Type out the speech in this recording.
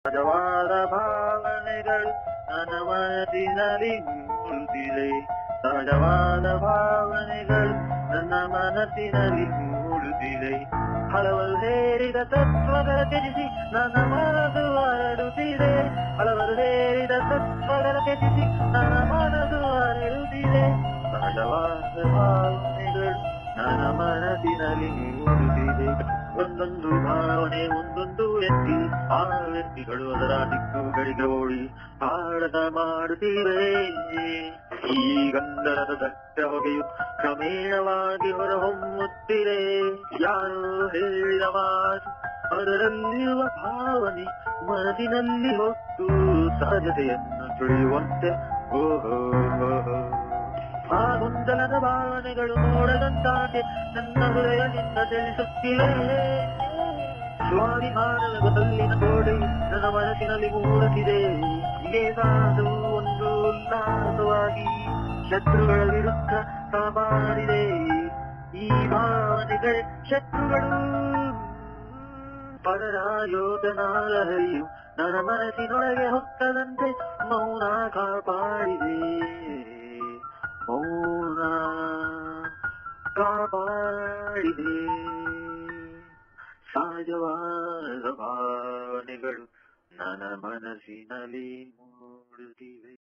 ಸಹಜವಾದ ಭಾವನೆಗಳು ನನ್ನ ಮನಸ್ಸಿನಲ್ಲಿ ಮೂಡುತ್ತಿದೆ ಸಹಜವಾದ ಭಾವನೆಗಳು ನನ್ನ ಮನಸ್ಸಿನಲ್ಲಿ ಮೂಡುತ್ತಿದೆ ಹಲವರು ಸೇರಿದ ತತ್ವಗಳ ತ್ಯಜಿಸಿ ನನ್ನ ಮನಸ್ಸು ಹರಡುತ್ತಿದೆ ಹಲವರು ಸೇರಿದ ತತ್ವಗಳ ತ್ಯಜಿಸಿ ನನ್ನ ಮನಸ್ಸು ಹರಡುತ್ತಿದೆ ಸಹಜವಾದ ಭಾವನೆಗಳು ನನ್ನ ಮನಸ್ಸಿನಲ್ಲಿ ಮೂಡುತ್ತಿದೆ ಒಂದೊಂದು ಭಾವನೆ ಒಂದೊಂದು ವ್ಯಕ್ತಿ ಆ ವ್ಯಕ್ತಿಗಳು ಅದರ ದಿಕ್ಕುಗಳಿಗೆ ಓಡಿ ಆಡದ ಮಾಡುತ್ತಿವೆ ಈ ಗಂಧರದ ದಟ್ಟ ಹೊಗೆಯು ಕ್ರಮೇಣವಾಗಿ ಹೊರಹೊಮ್ಮುತ್ತಿದೆ ಯಾರು ಹೇಳಿದ ಮಾತು ಅದರಲ್ಲಿರುವ ಭಾವನೆ ಮನಸ್ಸಿನಲ್ಲಿ ಹೊತ್ತು ಸಹಜತೆಯನ್ನು ತಿಳಿಯುವಂತೆ ಓಹೋ ಆ ಗೊಂದಲದ ಭಾವನೆಗಳು ನೋಡದಂತಾಗೆ ನನ್ನ ಹೃದಯದಿಂದ ತಿಳಿಸುತ್ತಿವೆ ಸ್ವಾಭಿಮಾನದ ಗೊತ್ತಲ್ಲಿನ ಗೋಡೆ ನನ್ನ ಮನಸ್ಸಿನಲ್ಲಿ ಮೂಡುತ್ತಿದೆ ಏನಾದರೂ ಒಂದು ಉಲ್ಲಾಸವಾಗಿ ಶತ್ರುಗಳ ವಿರುದ್ಧ ಸಾಮಾರಿದೆ ಈ ಭಾವನೆಗಳೇ ಶತ್ರುಗಳು ಪರರ ಯೋಧನಾದ ಹರಿಯು ನನ್ನ ಮನಸ್ಸಿನೊಳಗೆ ಹೊಕ್ಕದಂತೆ ಮೌನ ಕಾಪಾಡಿದೆ ಮೌನ ಕಾಪಾಡಿದೆ ಸಹಜವಾದ ಭಾವನೆಗಳು ನನ್ನ ಮನಸ್ಸಿನಲ್ಲಿ ಮೂಡುತ್ತಿವೆ